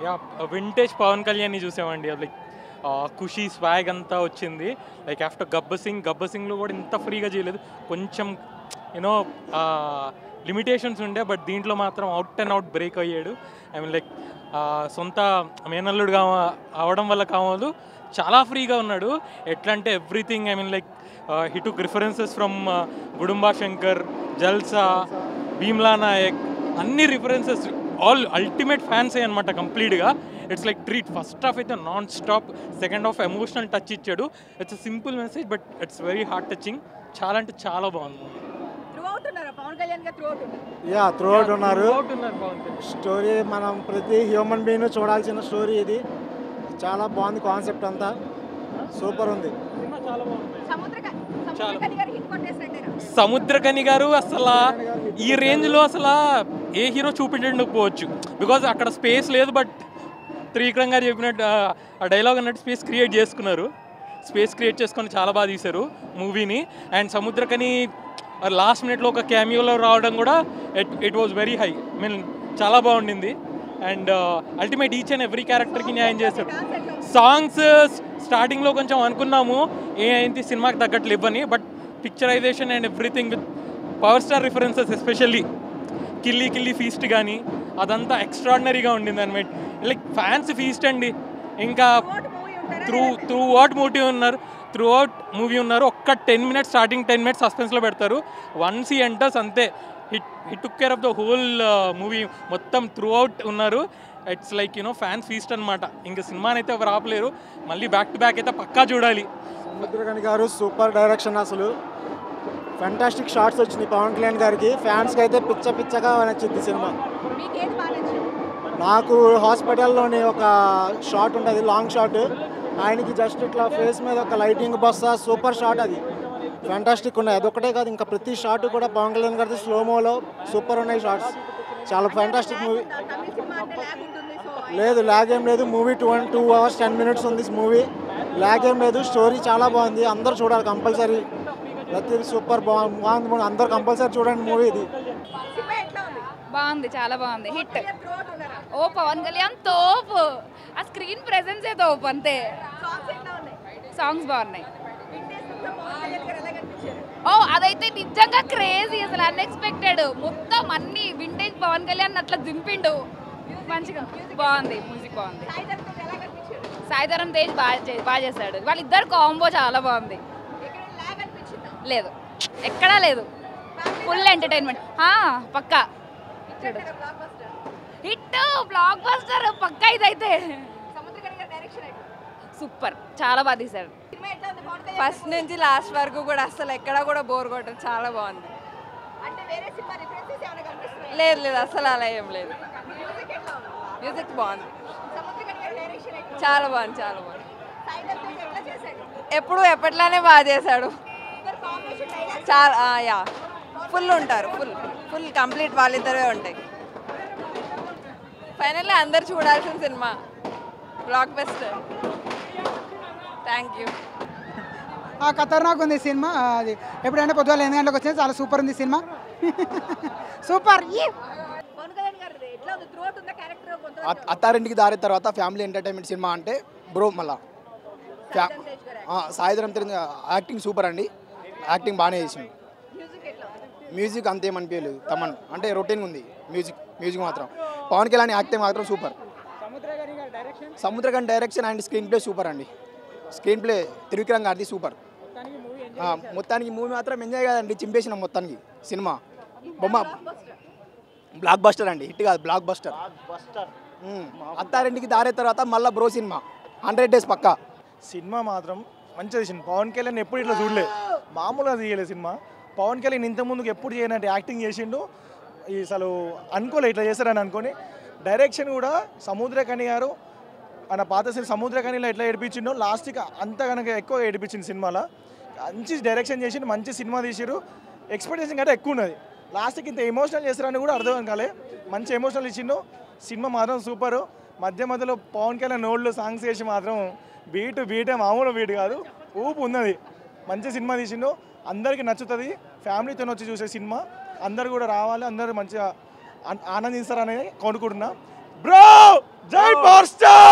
Yeah vintage Pawan కళ్యాణ్ని చూసామండి like ఖుషి swag అంతా వచ్చింది లైక్ ఆఫ్టర్ గబ్బర్ సింగ్ గబ్బర్ సింగ్లో కూడా ఇంత ఫ్రీగా చేయలేదు కొంచెం యూనో లిమిటేషన్స్ ఉండే బట్ దీంట్లో మాత్రం అవుట్ అండ్ అవుట్ బ్రేక్ అయ్యాడు ఐ మీన్ లైక్ సొంత మేనల్లుడుగా అవడం వల్ల కావాలి చాలా ఫ్రీగా ఉన్నాడు ఎట్లా అంటే everything I mean like he took references from Gudumba Shankar Jalsa Bheemla Nayak అన్ని రిఫరెన్సెస్ ఆల్ అల్టిమేట్ ఫ్యాన్సే అనమాట కంప్లీట్గా it's like treat first half అయితే non stop second half emotional touch ఇచ్చాడు it's simple message but it's very heart touching చాలా అంటే చాలా బాగుంది త్రూ అవుట్ ఉన్నారు పవన్ కళ్యాణ్ గారు త్రూ అవుట్ ఉన్నారు యా త్రూఅవుట్ ఉన్నారు Throughout ఉన్నారు పవన్ కళ్యాణ్. స్టోరీ మనం ప్రతి హ్యూమన్ బీయింగ్ చూడాల్సిన స్టోరీ ఇది చాలా బాగుంది కాన్సెప్ట్ అంతా సూపర్ ఉంది సినిమా చాలా బాగుంది సముద్ర సముద్రకని గారు హిట్ కొట్టేసినట్టేనా సముద్రకని గారు అసలు ఈ రేంజ్లో అసలు ఏ హీరో చూపించకపోవచ్చు బికాజ్ అక్కడ స్పేస్ లేదు బట్ త్రివిక్రమ్ గారు చెప్పినట్టు ఆ, ఆ డైలాగ్ అన్నట్టు స్పేస్ క్రియేట్ చేసుకున్నారు స్పేస్ క్రియేట్ చేసుకొని చాలా బాగా తీశారు మూవీని అండ్ సముద్రకని లాస్ట్ మినిట్లో ఒక క్యామియోలో రావడం కూడా it it was very high mean చాలా బాగుండింది and ultimate each and every క్యారెక్టర్కి న్యాయం చేశారు సాంగ్స్ స్టార్టింగ్లో కొంచెం అనుకున్నాము ఏ అయింది సినిమాకి తగ్గట్లు ఇవ్వని but picturization and everything with power star references especially కిల్లీ కిల్లీ ఫీస్ట్ కానీ అదంతా ఎక్స్ట్రాడినరీగా ఉండింది అనమాట లైక్ ఫ్యాన్స్ ఫీస్ట్ అండి ఇంకా మూవీ ఉంటారా త్రూ త్రూ అవుట్ మూవీ ఉన్నారు త్రూ అవుట్ మూవీ ఉన్నారు ఒక్క ten minutes starting ten minutes సస్పెన్స్లో పెడతారు వన్స్ ఈ ఎంటర్స్ అంతే hit hit took care of the whole movie మొత్తం త్రూ అవుట్ ఉన్నారు it's like you know fans feast అనమాట ఇంకా సినిమాని అయితే ఎవరు ఆపలేరు మళ్ళీ బ్యాక్ టు బ్యాక్ అయితే పక్కా చూడాలి సముద్రగని గారు సూపర్ డైరెక్షన్ అసలు ఫెంటాస్టిక్ షార్ట్స్ వచ్చినాయి పవన్ కళ్యాణ్ గారికి ఫ్యాన్స్కి అయితే పిచ్చ పిచ్చగా నచ్చింది సినిమా మీకు ఏది బాగా నచ్చింది నాకు హాస్పిటల్లోని ఒక షాట్ ఉంటుంది లాంగ్ షాట్ ఆయనకి జస్ట్ ఇట్లా ఫేస్ మీద ఒక లైటింగ్ బస్సా సూపర్ షాట్ అది ఫ్యాంటాస్టిక్ ఉన్నాయి అదొకటే కాదు ఇంకా ప్రతి షాట్ కూడా పవన్ కళ్యాణ్ గారి స్లోమోలో సూపర్ ఉన్నాయి షార్ట్స్ చాలా ఫ్యాంటాస్టిక్ మూవీ తమిళ సినిమా అంటే ల్యాగ్ ఉంటుంది సో లేదు ల్యాగ్ ఏం లేదు movie two and two hours ten minutes ఉంది మూవీ ల్యాగ్ ఏం లేదు స్టోరీ చాలా బాగుంది అందరూ చూడాలి కంపల్సరీ ప్రతి సూపర్ బాగుంది బాగుంది అందరూ కంపల్సరీ చూడండి మూవీ ఇది సినిమా ఎట్లా ఉంది బాగుంది చాలా బాగుంది హిట్ త్రూ అవుట్ ఉన్నారా ఓ పవన్ కళ్యాణ్ తోపు ఆ స్క్రీన్ ప్రెసెన్స్ ఏ తోపు అంతే సాంగ్స్ ఎట్లా ఉన్నాయి సాంగ్స్ బాగున్నాయి వింటేజ్ లో పవన్ కళ్యాణ్ గారు ఎలా కనిపించారు ఓ అదైతే నిజంగా క్రేజీ అసలు అన్ఎక్స్పెక్టెడ్ మొత్తం అన్ని వింటేజ్ పవన్ కళ్యాణ్ అట్లా దింపిండు మంచిగా బాగుంది మ్యూజిక్ బాగుంది సాయి ధరమ్ ఎలా కనిపించారు సాయిధరం తేజ్ బాగా చే- బాగా చేశాడు వాళ్ళిద్దరు కాంబో చాలా బాగుంది ఇక్కడ ల్యాగ్ అనిపించిందా లేదు ఎక్కడా లేదు ఫుల్ ఎంటర్టైన్మెంట్ పక్కా blockbuster hit blockbuster పక్కా ఇదైతే సముద్రకని గారి డైరెక్షన్ అయితే సూపర్ చాలా బాగా తీశాడు సినిమా ఎట్లా ఉంది పవన్ కళ్యాణ్ ఫస్ట్ నుంచి లాస్ట్ వరకు కూడా అసలు ఎక్కడ కూడా బోర్ కొట్టదు చాలా బాగుంది అంటే వేరే సినిమా రిఫరెన్సెస్ ఏమైనా కనిపిస్తున్నాయి లేదు లేదు అసలు అలా ఏం లేదు మ్యూజిక్ ఎట్లా ఉంది మ్యూజిక్ బాగుంది సముద్రకని గారి డైరెక్షన్ అయితే చాలా బాగుంది చాలా బాగుంది సాయి ధరమ్ తేజ్ ఎట్లా చేశాడు ఎప్పుడు ఎప్పట్లానే బాగా చేశాడు ఇద్దరు కాంబినేషన్ డైలాగ్ చాలా ఆ, యా ఫుల్ ఉంటారు ఫుల్ ఫుల్ కంప్లీట్ వాళ్ళిద్దరే ఉంటాయి ఫైనల్లీ అందరు చూడాల్సిన సినిమా బ్లాక్ బెస్టర్ థ్యాంక్ యూ ఆ ఖతర్నాక్ ఉంది సినిమా అది ఎప్పుడైనా పొద్దుగాల ఎనిమిది గంటలకు వచ్చింది చాలా సూపర్ ఉంది సినిమా సూపర్ ఈ పవన్ కళ్యాణ్ గారి ఎట్లా ఉంది త్రూ అవుట్ ఉందా క్యారెక్టర్ కొంత అత్- అత్తారింటికి దారి తర్వాత ఫ్యామిలీ ఎంటర్టైన్మెంట్ సినిమా అంటే బ్రో మళ్ళా ఫ్యా తేజ్ గారు ఆ, సాయిధరం తిరిగి యాక్టింగ్ సూపర్ అండి యాక్టింగ్ బాగానే చేసింది మ్యూజిక్ ఎట్లా ఉంది మ్యూజిక్ అంతేమనిపించలేదు తమన్ అంటే రొటీన్ ఉంది మ్యూజిక్ మ్యూజిక్ మాత్రం పవన్ కళ్యాణ్ యాక్టింగ్ మాత్రం super Samuthirakani direction and screenplay super అండి స్క్రీన్ ప్లే త్రివిక్రమ్ గారిది సూపర్ ఆ, మొత్తానికి మూవీ మాత్రం ఎంజాయ్ కాదండి చింపేసిన మొత్తానికి సినిమా బొమ్మ బ్లాక్ బస్టర్ అండి హిట్ కాదు బ్లాక్ బస్టర్ మ్మ్. అత్తారింటికి దారే తర్వాత మళ్ళీ బ్రో సినిమా హండ్రెడ్ డేస్ పక్కా సినిమా మాత్రం మంచిగా తీసింది పవన్ కళ్యాణ్ ఎప్పుడు ఇట్లా చూడలే మామూలుగా తీయలేదు సినిమా పవన్ కళ్యాణ్ ఇంత ముందుకు ఎప్పుడు చేయనట్టు యాక్టింగ్ చేసిండు ఈ అసలు అనుకోలే ఇట్లా చేస్తారని అనుకొని డైరెక్షన్ కూడా సముద్రకని గారు ఆయన పాత సినిమా సముద్రకనిలో ఎట్లా ఏడిపించిండో లాస్ట్కి అంత కనుక ఎక్కువ ఏడిపించింది సినిమాలో మంచి డైరెక్షన్ చేసి మంచి సినిమా తీసిరు ఎక్స్పెక్టేషన్ కంటే ఎక్కువ ఉన్నది లాస్ట్కి ఇంత ఎమోషనల్ చేస్తారని కూడా అర్థం కాలే మంచి ఎమోషనల్ ఇచ్చిండు సినిమా మాత్రం సూపరు మధ్య మధ్యలో పవన్ కళ్యాణ్ నోళ్ళు సాంగ్స్ చేసి మాత్రం బీట్ బీటే మామూలు బీట్ కాదు ఊపు ఉన్నది మంచి సినిమా తీసిండు అందరికీ నచ్చుతుంది ఫ్యామిలీతో వచ్చి చూసే సినిమా అందరు కూడా రావాలి అందరూ మంచిగా ఆన్- ఆనందిస్తారని కోరుకుంటున్నా బ్రో జై పవర్ స్టార్